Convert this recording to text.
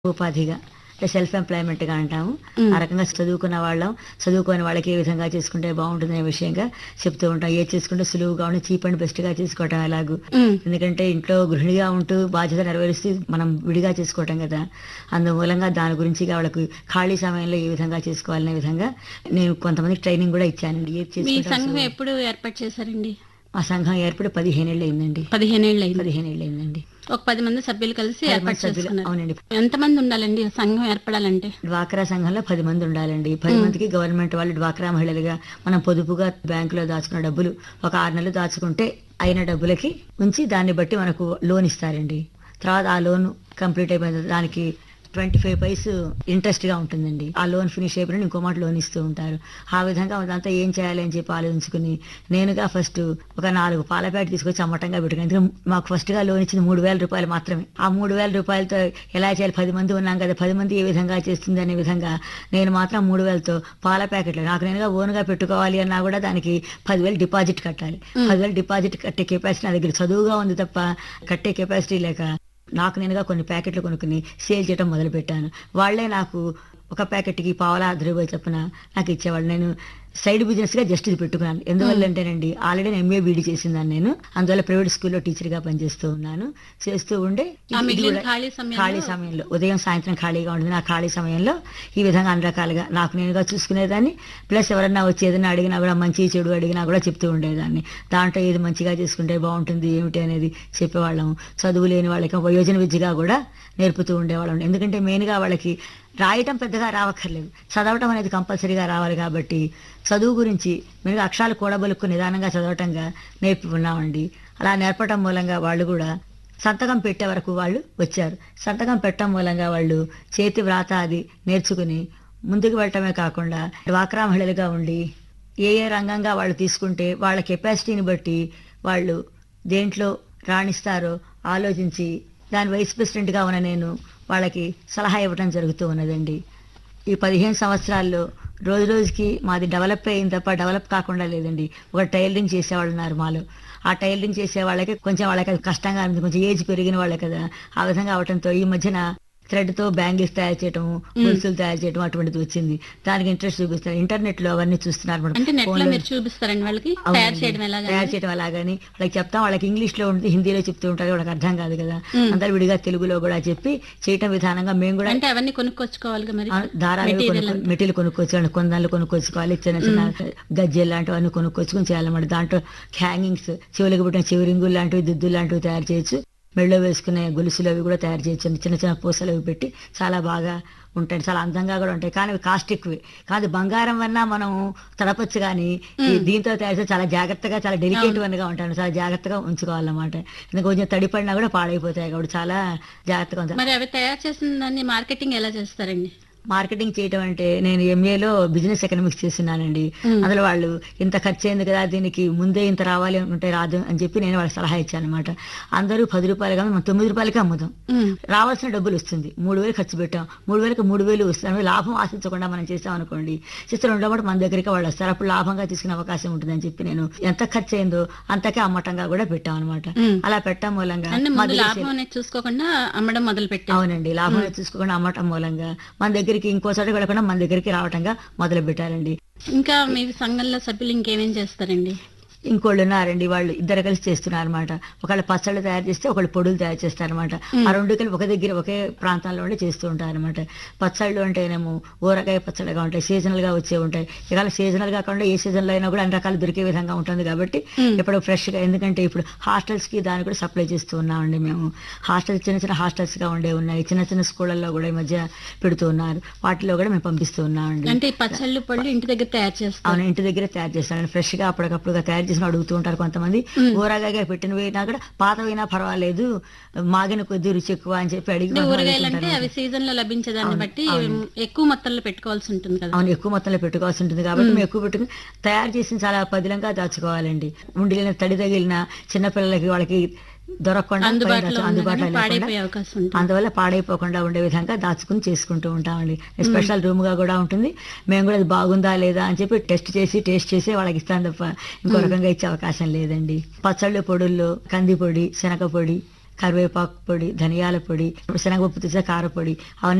ఉపాధిగా అంటే సెల్ఫ్ ఎంప్లాయ్మెంట్గా అంటాము మ్మ్. ఆ రకంగా చదువుకున్న వాళ్ళం చదువుకోని వాళ్ళకి ఏ విధంగా చేసుకుంటే బాగుంటుందనే విషయంగా చెప్తూ ఉంటాం ఏది చేసుకుంటే సులువుగా ఉండి చీప్ అండ్ బెస్ట్గా చేసుకోవటం ఎలాగూ ఉమ్, ఎందుకంటే ఇంట్లో గృహిణిగా ఉంటూ బాధ్యత నెరవేరుస్తూ మనం విడిగా చేసుకోవటం కదా అందుమూలంగా దాని గురించి వాళ్ళకు ఖాళీ సమయంలో ఏ విధంగా చేసుకోవాలనే విధంగా నేను కొంతమందికి ట్రైనింగ్ కూడా ఇచ్చానండి ఏది మీ చేసుకుంటే సంఘం అసలు- ఎప్పుడు ఏర్పాటు చేశారండి మా సంఘం ఏర్పడి పదిహేనేళ్ళు అయిందండి పదిహేనేళ్ళు అయింది పదిహేనేళ్ళు అయిందండి ఒక పది మంది సభ్యులు కలిసి పది మంది ఏర్పాటు సభ్యులు- చేసుకున్నారు అవునండి ఎంతమంది ఉండాలండి సంఘం ఏర్పడాలంటే డ్వాక్రా సంఘంలో పది మంది ఉండాలండి పది మందికి గవర్నమెంట్ వాళ్ళు డ్వాక్రా మహిళలుగా మనం పొదుపుగా బ్యాంకులో దాచుకున్న డబ్బులు ఒక ఆరు నెలలు దాచుకుంటే అయిన డబ్బులకి ఉంచి దాన్ని బట్టి మనకు లోన్ ఇస్తారండి తర్వాత ఆ లోన్ కంప్లీట్ అయిపోయిన దానికి ట్వంటీ ఫైవ్ పైస్ ఇంట్రెస్ట్ గా ఉంటుందండి ఆ లోన్ ఫినిష్ అయిపోయిన ఇంకో మాట లోన్ ఇస్తూ ఉంటారు ఆ విధంగా అదంతా ఏం చేయాలి అని చెప్పి ఆలోచించుకుని నేనుగా ఫస్ట్ ఒక నాలుగు పాల ప్యాకెట్ తీసుకొచ్చి అమ్మటంగా పెట్టుకుని ఎందుకంటే మాకు ఫస్ట్ గా లోన్ ఇచ్చింది మూడు వేల రూపాయలు మాత్రమే ఆ మూడు వేల రూపాయలతో ఎలా చేయాలి పది మంది ఉన్నాం కదా పది మంది ఏ విధంగా చేస్తుంది అనే విధంగా నేను మాత్రం మూడు వేలతో పాల ప్యాకెట్లు నాకు నేనుగా ఓన్గా పెట్టుకోవాలి అన్నా కూడా దానికి పదివేలు డిపాజిట్ కట్టాలి పదివేలు డిపాజిట్ కట్టే కెపాసిటీ నా దగ్గర చదువుగా ఉంది తప్ప కట్టే కెపాసిటీ లేక నాకు నేనుగా కొన్ని ప్యాకెట్లు కొనుక్కుని సేల్ చేయడం మొదలు పెట్టాను వాళ్ళే నాకు ఒక ప్యాకెట్కి పావలా అర్ధ రూపాయలు చొప్పున నాకు ఇచ్చేవాళ్ళు నేను సైడ్ బిజినెస్ గా జస్ట్ ఇది పెట్టుకున్నాను ఎందువల్ల అంటేనండి ఆల్రెడీ నేను ఎంఏ బీడీ చేసిందాన్ని నేను అందువల్ల ప్రైవేట్ స్కూల్లో టీచర్ గా పనిచేస్తూ ఉన్నాను చేస్తూ ఉండే ఆ ఇది- ఇది మిగిలిన కూడా- ఖాళీ సమయంలో ఖాళీ సమయంలో ఉదయం సాయంత్రం ఖాళీగా ఉంటుంది నా ఖాళీ సమయంలో ఈ విధంగా అన్ని రకాలుగా నాకు నేనుగా చూసుకునేదాన్ని ప్లస్ ఎవరన్నా వచ్చి ఏదైనా అడిగినా కూడా మంచి చెడు అడిగినా కూడా చెప్తూ ఉండేదాన్ని దాంట్లో ఏది మంచిగా చేసుకుంటే బాగుంటుంది ఏమిటి అనేది చెప్పేవాళ్ళం చదువు లేని వాళ్ళకి వయోజన విద్యగా కూడా నేర్పుతూ ఉండేవాళ్ళం ఎందుకంటే మెయిన్గా వాళ్ళకి రాయటం పెద్దగా రావక్కర్లేదు చదవటం అనేది కంపల్సరీగా రావాలి కాబట్టి చదువు గురించి మెయిన్గా అక్షరాలు కూడబలుక్కు నిదానంగా చదవటంగా నేర్పి ఉన్నామండి అలా నేర్పటం మూలంగా వాళ్ళు కూడా సంతకం పెట్టే వరకు వాళ్ళు వచ్చారు సంతకం పెట్టడం మూలంగా వాళ్ళు చేతి వ్రాత అది నేర్చుకుని ముందుకు వెళ్ళటమే కాకుండా డ్వాక్రా మహిళలుగా ఉండి ఏ ఏ రంగంగా వాళ్ళు తీసుకుంటే వాళ్ళ కెపాసిటీని బట్టి వాళ్ళు దేంట్లో రాణిస్తారో ఆలోచించి దాని వైస్ ప్రెసిడెంట్గా ఉన్న నేను వాళ్ళకి సలహా ఇవ్వడం జరుగుతూ ఉన్నదండి ఈ పదిహేను సంవత్సరాల్లో రోజు రోజుకి మాది డెవలప్ అయింది తప్ప డెవలప్ కాకుండా లేదండి ఒక టైలరింగ్ చేసేవాళ్ళు ఉన్నారు మాలో ఆ టైలరింగ్ చేసే వాళ్ళకి కొంచెం వాళ్ళకి అది కష్టంగా అనిపించింది కొంచెం ఏజ్ పెరిగిన వాళ్ళే కదా ఆ విధంగా అవటంతో ఈ మధ్యన థ్రెడ్ తో బ్యాంగిల్స్ తయారు చేయటం గొలుసులు తయారు చేయటం అటువంటిది వచ్చింది దానికి ఇంట్రెస్ట్ చూపిస్తారు ఇంటర్నెట్ లో అవన్నీ చూస్తున్నారు మేడం. అంటే నెట్ లో ఫోన్లో- మీరు చూపిస్తారండి వాళ్ళకి అవునండి. తయారు చేయడం ఎలాగా తయారు చేయడం అలాగని వాళ్ళకి చెప్తాం వాళ్ళకి ఇంగ్లీష్ లో ఉంటుంది హిందీలో చెప్తూ ఉంటారు వాళ్ళకి అర్థం కాదు కదా మ్మ్. అందరు విడిగా తెలుగులో కూడా చెప్పి చేయటం విధానంగా మేము కూడా అంటే అవన్నీ కొనుక్కొచ్చుకోవాలి మరి ఆ దారాలు మెటీరియల్ కొనుక్కో- మెటీరియల్ కొనుక్కొచ్చుకోవాలి కొందాలు కొనుక్కొచ్చుకోవాలి చిన్న చిన్న గజ్జెలు లాంటివన్నీ కొనుక్కొచ్చుకొని చేయాలన్నమాట దాంట్లో హ్యాంగింగ్స్ చెవులకు పుట్టిన చెవి రింగులు లాంటివి దిద్దులు లాంటివి తయారు చేయొచ్చు మెళ్ళో వేసుకునే గొలుసులు అవి కూడా తయారు చేయొచ్చు చిన్న చిన్న పూసలు అవి పెట్టి చాలా బాగా ఉంటాయి చాలా అందంగా కూడా ఉంటాయి కానీ అవి కాస్ట్ ఎక్కువే కాదు బంగారం వల్ల మనం తడపచ్చు కానీ ఈ దీంతో తయారు చేస్తే చాలా జాగ్రత్తగా చాలా డెలికేట్ వన్గా ఉంటాను చాలా జాగ్రత్తగా ఉంచుకోవాలన్నమాట ఎందుకంటే కొంచెం తడిపడినా కూడా పాడైపోతాయి కాబట్టి చాలా జాగ్రత్తగా ఉంచాలి మరి అవి తయారు చేసిన దాన్ని మార్కెటింగ్ ఎలా చేస్తారండి మార్కెటింగ్ చేయటం అంటే నేను ఎంఏలో బిజినెస్ ఎకనామిక్స్ చేస్తున్నానండి మ్మ్. అందులో వాళ్ళు ఇంత ఖర్చు అయింది కదా దీనికి ముందే ఇంత రావాలి అనుకుంటే రాదు అని చెప్పి నేను వాళ్ళకి సలహా ఇచ్చాను అనమాట అందరూ పది రూపాయలు కానీ మనం తొమ్మిది రూపాయలకి అమ్ముదాం ఉమ్, రావాల్సిన డబ్బులు వస్తుంది మూడు వేలు ఖర్చు పెట్టాం మూడు వేలకు మూడు వేలు వస్తుంది లాభం ఆశించకుండా మనం చేస్తాం అనుకోండి చేస్తే రెండో మాట మన దగ్గరికి వాళ్ళు వస్తారు అప్పుడు లాభంగా తీసుకునే అవకాశం ఉంటుందని చెప్పి నేను ఎంత ఖర్చు అయిందో అంతకే అమ్మటంగా కూడా పెట్టాం అనమాట ఉమ్. అలా పెట్టడం మూలంగా అంటే మా ముందు దగ్గర లాభం అనేది చూసుకోకుండా అమ్మడం మొదలు పెట్టారు అవునండి లాభం చూసుకోకుండా అమ్మటం మూలంగా మన దగ్గరికి ఇంకో చోట వెళ్ళకుండా మన దగ్గరికి రావటంగా మొదలు పెట్టారండి ఇంకా మీ సంఘంలో సభ్యులు ఇంకేమేం చేస్తారండి ఇంకోళ్ళు ఉన్నారండి వాళ్ళు ఇద్దరు కలిసి చేస్తున్నారు అనమాట ఒకళ్ళు పచ్చళ్ళు తయారు చేస్తే ఒకళ్ళు పొడులు తయారు చేస్తారనమాట ఆ రెండు కలిపి ఒక దగ్గర ఒకే ప్రాంతాల్లో ఉండి చేస్తూ ఉంటారు అనమాట పచ్చళ్ళు అంటేనేమో ఊరగాయ పచ్చళ్ళగా ఉంటాయి సీజనల్ గా వచ్చే ఉంటాయి ఇవాళ సీజనల్ కాకుండా ఏ సీజన్ లో అయినా కూడా అన్ని రకాలు దొరికే విధంగా ఉంటుంది కాబట్టి ఇప్పుడు ఫ్రెష్ గా ఎందుకంటే ఇప్పుడు హాస్టల్స్ కి దాన్ని కూడా సప్లై చేస్తూ ఉన్నామండి మేము హాస్టల్స్ చిన్న చిన్న హాస్టల్స్ గా ఉండే ఉన్నాయి చిన్న చిన్న స్కూళ్ళల్లో కూడా ఈ మధ్య పెడుతూ ఉన్నారు వాటిలో కూడా మేము పంపిస్తూ ఉన్నామండి అంటే ఈ పచ్చళ్ళు పళ్ళు ఇంటి దగ్గర తయారు చేస్తారు అవును ఇంటి దగ్గర తయారు చేస్తాను ఫ్రెష్ గా అప్పటికప్పుడుగా తయారు చేసిన అడుగుతూ ఉంటారు కొంతమంది ఊరగాయ పెట్టినవి అయినా కూడా పాతవైనా పర్వాలేదు మాగిన కొద్ది రుచి ఎక్కువ అని చెప్పి అడిగి అంటే కొంతమంది ఊరగాయలు అంటే అడుగుతుంటారు. అవి సీజన్ లో లభించేదాన్ని బట్టి ఎక్కువ మొత్తంలో పెట్టుకోవాల్సి ఉంటుంది కదా అవును ఎక్కువ మొత్తంలో పెట్టుకోవాల్సి ఉంటుంది కాబట్టి మేము ఎక్కువ పెట్టుకుని తయారు చేసిన చాలా పదిలంగా దాచుకోవాలండి ఉండిన తడి తగిలిన చిన్నపిల్లలకి వాళ్ళకి దొరకకుండా అందుబాటులో పైన అందుబాటులో ఉండగానే లేకుండా పాడైపోయే అవకాశం ఉంటుంది అందువల్ల పాడైపోకుండా ఉండే విధంగా దాచుకుని చేసుకుంటూ ఉంటామండి స్పెషల్ రూమ్ గా కూడా ఉంటుంది మేము కూడా అది బాగుందా లేదా అని చెప్పి టెస్ట్ చేసి టేస్ట్ చేసి వాళ్ళకి ఇస్తాం తప్ప ఇంకో రకంగా ఇచ్చే అవకాశం లేదండి పచ్చళ్ళు పొడుల్లో కంది పొడి శనగ పొడి కరివేపాకు పొడి ధనియాల పొడి శనగపప్పు తీసే కారపొడి అవన్నీ